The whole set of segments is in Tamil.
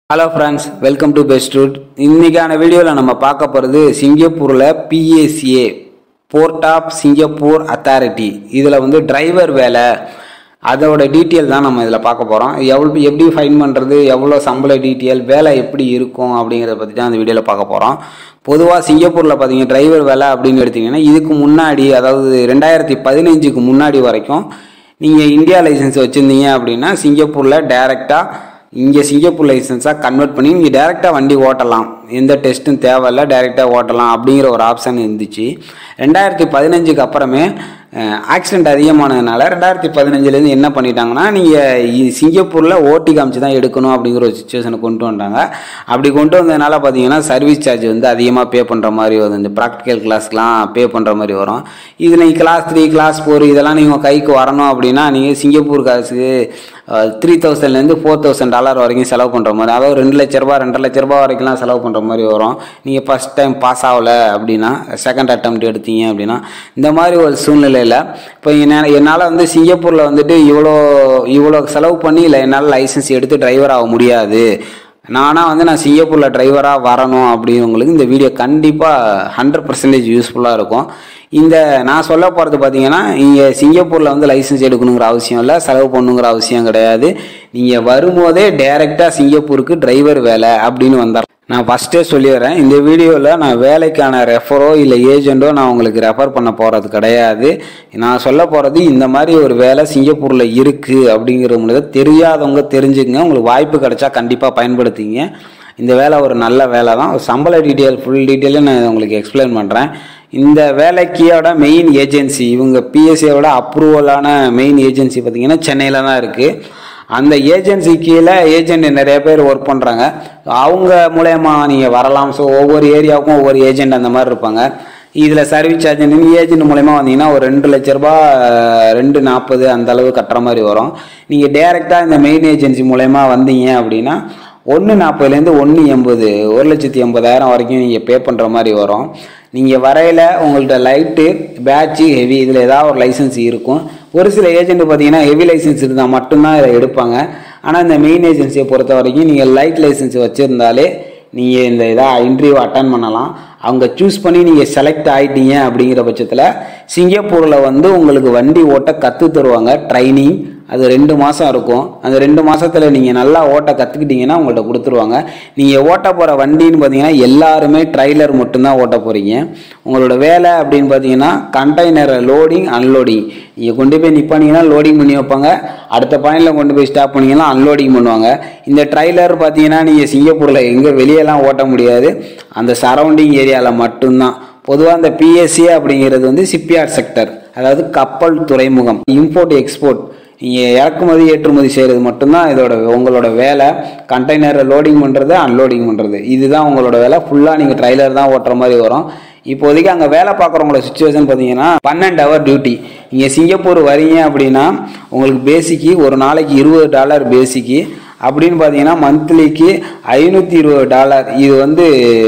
hello friends welcome to best route இன்னைக்கான வீடியோவில் நம்ம பார்க்க போகிறது சிங்கப்பூரில் PACA port of Singapore authority இதில் வந்து டிரைவர் வேலை அதோட டீட்டெயில் தான் நம்ம இதில் பார்க்க போகிறோம் எவ்வளோ எப்படி ஃபைன் பண்ணுறது எவ்வளோ சம்பள டீட்டெயில் வேலை எப்படி இருக்கும் அப்படிங்கிறத பற்றி தான் அந்த வீடியோவில் பார்க்க போகிறோம் பொதுவாக சிங்கப்பூரில் பார்த்தீங்க டிரைவர் வேலை அப்படின்னு எடுத்தீங்கன்னா இதுக்கு முன்னாடி அதாவது ரெண்டாயிரத்தி பதினஞ்சுக்கு முன்னாடி வரைக்கும் நீங்கள் இந்தியா லைசன்ஸ் வச்சுருந்தீங்க அப்படின்னா சிங்கப்பூரில் டைரெக்டாக இங்கே சிங்கப்பூர் லைசன்ஸாக கன்வெர்ட் பண்ணி நீங்கள் டேரெக்டாக வண்டி ஓட்டலாம் எந்த டெஸ்ட்டும் தேவையில்ல டேரெக்டாக ஓட்டலாம் அப்படிங்கிற ஒரு ஆப்ஷன் இருந்துச்சு ரெண்டாயிரத்தி பதினஞ்சுக்கு அப்புறமே ஆக்சிடென்ட் அதிகமானதுனால ரெண்டாயிரத்தி பதினஞ்சுலேருந்து என்ன பண்ணிட்டாங்கன்னா நீங்கள் சிங்கப்பூரில் ஓட்டி காமிச்சு தான் எடுக்கணும் அப்படிங்கிற ஒரு சுச்சுவேஷனை கொண்டு வந்தாங்க அப்படி கொண்டு வந்ததுனால பார்த்தீங்கன்னா சர்வீஸ் சார்ஜ் வந்து அதிகமாக பே பண்ணுற மாதிரி வரும் இந்த ப்ராக்டிக்கல் கிளாஸ்க்குலாம் பே பண்ணுற மாதிரி வரும் இது நீங்கள் கிளாஸ் த்ரீ கிளாஸ் ஃபோர் இதெல்லாம் நீங்கள் கைக்கு வரணும் அப்படின்னா நீங்கள் சிங்கப்பூர் காசுக்கு த்ரீ தௌசண்ட்லேருந்து ஃபோர் தௌசண்ட் டாலர் வரைக்கும் செலவு பண்ணுற மாதிரி அதாவது ரெண்டு லட்ச ரூபா ரெண்டரை லட்ச ரூபா வரைக்கும்லாம் செலவு பண்ணுற மாதிரி வரும் நீங்கள் ஃபஸ்ட் டைம் பாஸ் ஆகலை அப்படின்னா செகண்ட் அட்டம்ப்ட் எடுத்தீங்க அப்படின்னா இந்த மாதிரி ஒரு சூழ்நிலையில் இப்போ என்ன என்னால் வந்து சிங்கப்பூரில் வந்துட்டு இவ்வளோ இவ்வளோ செலவு பண்ணி இல்லை என்னால் லைசன்ஸ் எடுத்து டிரைவர் ஆக முடியாது நானாக வந்து நான் சிங்கப்பூரில் டிரைவராக வரணும் அப்படிங்கிறவங்களுக்கு இந்த வீடியோ கண்டிப்பாக ஹண்ட்ரட் பர்சன்டேஜ் யூஸ்ஃபுல்லாக இருக்கும் இந்த நான் சொல்ல போகிறது பார்த்தீங்கன்னா இங்கே சிங்கப்பூரில் வந்து லைசன்ஸ் எடுக்கணுங்கிற அவசியம் இல்லை செலவு பண்ணுங்கிற அவசியம் கிடையாது நீங்கள் வரும்போதே டைரெக்டாக சிங்கப்பூருக்கு டிரைவர் வேலை அப்படின்னு வந்தார் நான் ஃபஸ்ட்டே சொல்லிடுறேன் இந்த வீடியோவில் நான் வேலைக்கான ரெஃபரோ இல்லை ஏஜெண்டோ நான் உங்களுக்கு ரெஃபர் பண்ண போகிறது கிடையாது நான் சொல்ல போகிறது இந்த மாதிரி ஒரு வேலை சிங்கப்பூரில் இருக்குது அப்படிங்கிறவங்கள தெரியாதவங்க தெரிஞ்சுக்கங்க உங்களுக்கு வாய்ப்பு கிடைச்சா கண்டிப்பாக பயன்படுத்திங்க இந்த வேலை ஒரு நல்ல வேலை தான் ஒரு சம்பள டீட்டெயில் ஃபுல் டீட்டெயிலும் நான் உங்களுக்கு எக்ஸ்பிளைன் பண்ணுறேன் இந்த வேலைக்கியோட மெயின் ஏஜென்சி இவங்க பிஎஸ்சியோட அப்ரூவலான மெயின் ஏஜென்சி பார்த்தீங்கன்னா சென்னையில் தான் இருக்குது அந்த ஏஜென்சி கீழே ஏஜென்ட் நிறைய பேர் ஒர்க் பண்ணுறாங்க அவங்க மூலயமா நீங்கள் வரலாம் ஸோ ஒவ்வொரு ஏரியாவுக்கும் ஒவ்வொரு ஏஜென்ட் அந்த மாதிரி இருப்பாங்க இதில் சர்வீஸ் சார்ஜ் நீங்கள் ஏஜென்ட் மூலயமா வந்தீங்கன்னா ஒரு ரெண்டு லட்ச ரூபா ரெண்டு நாற்பது அந்த அளவு கட்டுற மாதிரி வரும் நீங்கள் டேரெக்டாக இந்த மெயின் ஏஜென்சி மூலயமா வந்தீங்க அப்படின்னா ஒன்று நாற்பதுலேருந்து ஒன்று எண்பது ஒரு லட்சத்தி எண்பதாயிரம் வரைக்கும் நீங்கள் பே பண்ணுற மாதிரி வரும் நீங்கள் வரையில் உங்கள்கிட்ட லைட்டு பேட்சு ஹெவி இதில் ஏதாவது ஒரு லைசன்ஸ் இருக்கும் ஒரு சில ஏஜென்ட் பார்த்தீங்கன்னா ஹெவி லைசன்ஸ் இருந்தால் மட்டும்தான் இதை எடுப்பாங்க ஆனால் இந்த மெயின் ஏஜென்சியை பொறுத்த வரைக்கும் நீங்கள் லைட் லைசன்ஸ் வச்சுருந்தாலே நீங்கள் இந்த இதாக இன்டர்வியூ அட்டன் பண்ணலாம் அவங்க சூஸ் பண்ணி நீங்கள் செலக்ட் ஆகிட்டீங்க அப்படிங்கிற பட்சத்தில் சிங்கப்பூரில் வந்து உங்களுக்கு வண்டி ஓட்ட கற்று தருவாங்க ட்ரைனிங் அது ரெண்டு மாதம் இருக்கும் அந்த ரெண்டு மாதத்தில் நீங்கள் நல்லா ஓட்ட கற்றுக்கிட்டீங்கன்னா உங்கள்கிட்ட கொடுத்துருவாங்க நீங்கள் ஓட்ட போகிற வண்டின்னு பார்த்தீங்கன்னா எல்லாருமே ட்ரைலர் மட்டும்தான் ஓட்ட போகிறீங்க உங்களோட வேலை அப்படின்னு பார்த்தீங்கன்னா கண்டெய்னரை லோடிங் அன்லோடிங் நீங்கள் கொண்டு போய் நிப்பானீங்கன்னா லோடிங் பண்ணி வைப்பாங்க அடுத்த பாயிண்டில் கொண்டு போய் ஸ்டாப் பண்ணிங்கன்னா அன்லோடிங் பண்ணுவாங்க இந்த ட்ரைலர் பார்த்தீங்கன்னா நீங்கள் சிங்கப்பூரில் எங்கே வெளியெல்லாம் ஓட்ட முடியாது அந்த சரௌண்டிங் ஏரியாவில் மட்டும்தான் பொதுவாக இந்த பிஎஸ்சி அப்படிங்கிறது வந்து சிப்பியார்ட் செக்டர் அதாவது கப்பல் துறைமுகம் இம்போர்ட் எக்ஸ்போர்ட் நீங்கள் இறக்குமதி ஏற்றுமதி செய்கிறது மட்டும்தான் இதோட உங்களோட வேலை கண்டெய்னரை லோடிங் பண்ணுறது அன்லோடிங் பண்ணுறது இதுதான் உங்களோட வேலை ஃபுல்லாக நீங்கள் ட்ரைலர் தான் ஓட்டுற மாதிரி வரும் இப்போதைக்கு அங்கே வேலை பார்க்குறவங்களோட சுச்சுவேஷன் பார்த்தீங்கன்னா பன்னெண்டு ஹவர் டியூட்டி நீங்கள் சிங்கப்பூர் வரீங்க அப்படின்னா உங்களுக்கு பேசிக்கு ஒரு நாளைக்கு இருபது டாலர் பேசிக்கு அப்படின்னு பார்த்தீங்கன்னா மந்த்லிக்கு ஐநூற்றி இருபது டாலர் இது வந்து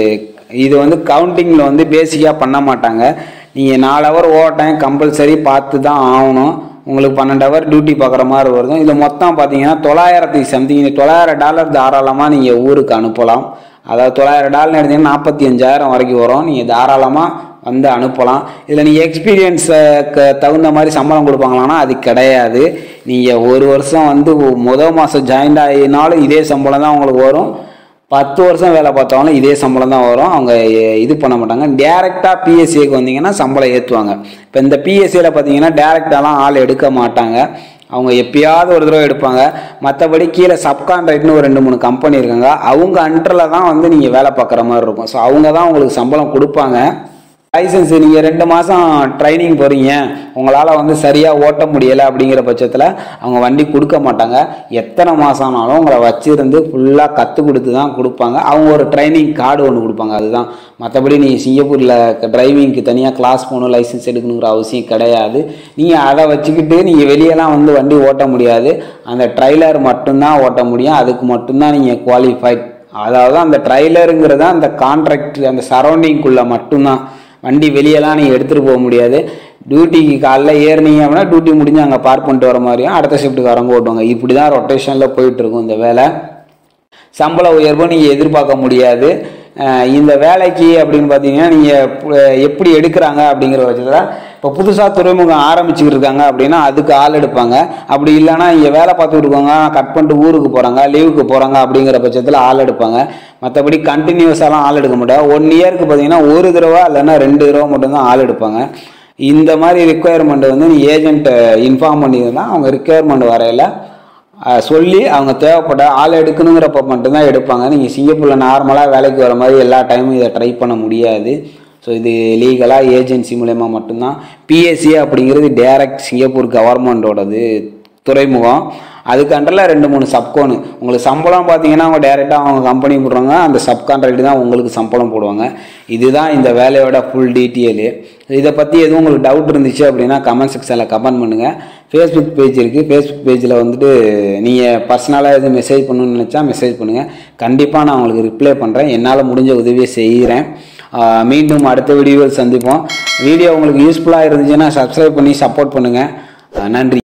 இது வந்து கவுண்டிங்கில் வந்து பேசிக்காக பண்ண மாட்டாங்க நீங்கள் நாலு ஹவர் ஓட்டேன் கம்பல்சரி பார்த்து தான் ஆகணும் உங்களுக்கு பன்னெண்டு ஹவர் டியூட்டி பார்க்குற மாதிரி வருது இதில் மொத்தம் பார்த்தீங்கன்னா தொள்ளாயிரத்தி சம்திங் தொள்ளாயிரம் டாலர் தாராளமாக நீங்கள் ஊருக்கு அனுப்பலாம் அதாவது தொள்ளாயிரம் டாலர் எடுத்தீங்கன்னா நாற்பத்தி அஞ்சாயிரம் வரைக்கும் வரும் நீங்கள் தாராளமாக வந்து அனுப்பலாம் இதில் நீங்கள் எக்ஸ்பீரியன்ஸுக்கு தகுந்த மாதிரி சம்பளம் கொடுப்பாங்களான்னா அது கிடையாது நீங்கள் ஒரு வருஷம் வந்து முதல் மாதம் ஜாயின் ஆகினாலும் இதே சம்பளம் தான் உங்களுக்கு வரும் பத்து வருஷம் வேலை பார்த்தாலும் இதே சம்பளம் தான் வரும் அவங்க இது பண்ண மாட்டாங்க டேரெக்டாக பிஎஸ்சிக்கு வந்தீங்கன்னா சம்பளம் ஏற்றுவாங்க இப்போ இந்த பிஎஸ்சியில் பார்த்தீங்கன்னா டேரெக்டாலாம் ஆள் எடுக்க மாட்டாங்க அவங்க எப்பயாவது ஒரு தடவை எடுப்பாங்க மற்றபடி கீழே சப்கான்ட்ராக்ட்னு ஒரு ரெண்டு மூணு கம்பெனி இருக்காங்க அவங்க அண்டரில் தான் வந்து நீங்கள் வேலை பார்க்குற மாதிரி இருக்கும் ஸோ அவங்க தான் உங்களுக்கு சம்பளம் கொடுப்பாங்க லைசன்ஸ் நீங்கள் ரெண்டு மாதம் ட்ரைனிங் போகிறீங்க உங்களால் வந்து சரியாக ஓட்ட முடியலை அப்படிங்கிற பட்சத்தில் அவங்க வண்டி கொடுக்க மாட்டாங்க எத்தனை மாதம் ஆனாலும் உங்களை வச்சிருந்து ஃபுல்லாக கற்றுக் கொடுத்து தான் கொடுப்பாங்க அவங்க ஒரு ட்ரைனிங் கார்டு ஒன்று கொடுப்பாங்க அதுதான் மற்றபடி நீங்கள் சிங்கப்பூரில் டிரைவிங்க்கு தனியாக கிளாஸ் போகணும் லைசன்ஸ் எடுக்கணுங்கிற அவசியம் கிடையாது நீங்கள் அதை வச்சுக்கிட்டு நீங்கள் வெளியெல்லாம் வந்து வண்டி ஓட்ட முடியாது அந்த ட்ரைலர் மட்டும்தான் ஓட்ட முடியும் அதுக்கு மட்டும்தான் நீங்கள் குவாலிஃபைட் அதாவது அந்த ட்ரைலருங்கிறது அந்த கான்ட்ராக்ட் அந்த சரௌண்டிங்குள்ளே மட்டும்தான் வண்டி வெளியெல்லாம் நீங்கள் எடுத்துகிட்டு போக முடியாது டியூட்டிக்கு காலைல ஏறினீங்க அப்படின்னா டியூட்டி முடிஞ்சு அங்கே பார்க் பண்ணிட்டு வர மாதிரியும் அடுத்த ஷிஃப்ட்டுக்கு வரவங்க ஓட்டுவாங்க இப்படி தான் ரொட்டேஷனில் போயிட்டுருக்கும் இந்த வேலை சம்பள உயர்வும் நீங்கள் எதிர்பார்க்க முடியாது அஹ் இந்த வேலைக்கு அப்படின்னு பார்த்தீங்கன்னா நீங்கள் எப்படி எடுக்கிறாங்க அப்படிங்கிற பட்சத்தில் இப்போ புதுசாக துறைமுகம் ஆரம்பிச்சுக்கிட்டு இருக்காங்க அப்படின்னா அதுக்கு ஆள் எடுப்பாங்க அப்படி இல்லைன்னா இங்கே வேலை பார்த்துட்டு இருக்கவங்க கட் பண்ணிட்டு ஊருக்கு போகிறாங்க லீவுக்கு போகிறாங்க அப்படிங்கிற பட்சத்தில் ஆள் எடுப்பாங்க மற்றபடி கண்டினியூஸாலாம் ஆள் எடுக்க மாட்டாங்க ஒன் இயருக்கு பார்த்தீங்கன்னா ஒரு தடவை இல்லைன்னா ரெண்டு தடவை மட்டும்தான் ஆள் எடுப்பாங்க இந்த மாதிரி ரிக்குவயர்மெண்ட் வந்து நீ ஏஜென்ட்டை இன்ஃபார்ம் பண்ணியிருந்தா அவங்க ரிக்குவயர்மெண்ட் வரையில் அஹ் சொல்லி அவங்க தேவைப்பட்ட ஆள் எடுக்கணுங்கிறப்ப மட்டும்தான் எடுப்பாங்க நீங்கள் சிங்கப்பூரில் நார்மலாக வேலைக்கு வர மாதிரி எல்லா டைமும் இதை ட்ரை பண்ண முடியாது ஸோ இது லீகலாக ஏஜென்சி மூலயமா மட்டும்தான் பிஎஸ்சி அப்படிங்கிறது டைரக்ட் சிங்கப்பூர் கவர்மெண்ட்டோடது துறைமுகம் அதுக்கு அண்டரில் ரெண்டு மூணு சப்கோனு உங்களுக்கு சம்பளம் பார்த்தீங்கன்னா அவங்க டேரெக்டாக அவங்க கம்பெனி போடுறாங்க அந்த சப்கான்ட்ராக்ட் தான் உங்களுக்கு சம்பளம் போடுவாங்க இதுதான் இந்த வேலையோட ஃபுல் டீட்டெயிலு இதை பற்றி எதுவும் உங்களுக்கு டவுட் இருந்துச்சு அப்படின்னா கமெண்ட் செக்ஷனில் கமெண்ட் பண்ணுங்கள் ஃபேஸ்புக் பேஜ் இருக்குது ஃபேஸ்புக் பேஜில் வந்துட்டு நீங்கள் பர்சனலாக எதுவும் மெசேஜ் பண்ணணும்னு நினச்சா மெசேஜ் பண்ணுங்கள் கண்டிப்பாக நான் உங்களுக்கு ரிப்ளை பண்ணுறேன் என்னால் முடிஞ்ச உதவியை செய்கிறேன் ஆஹ் மீண்டும் அடுத்த வீடியோவில் சந்திப்போம் வீடியோ உங்களுக்கு யூஸ்ஃபுல்லாக இருந்துச்சுன்னா சப்ஸ்கிரைப் பண்ணி சப்போர்ட் பண்ணுங்கள் ஆஹ் நன்றி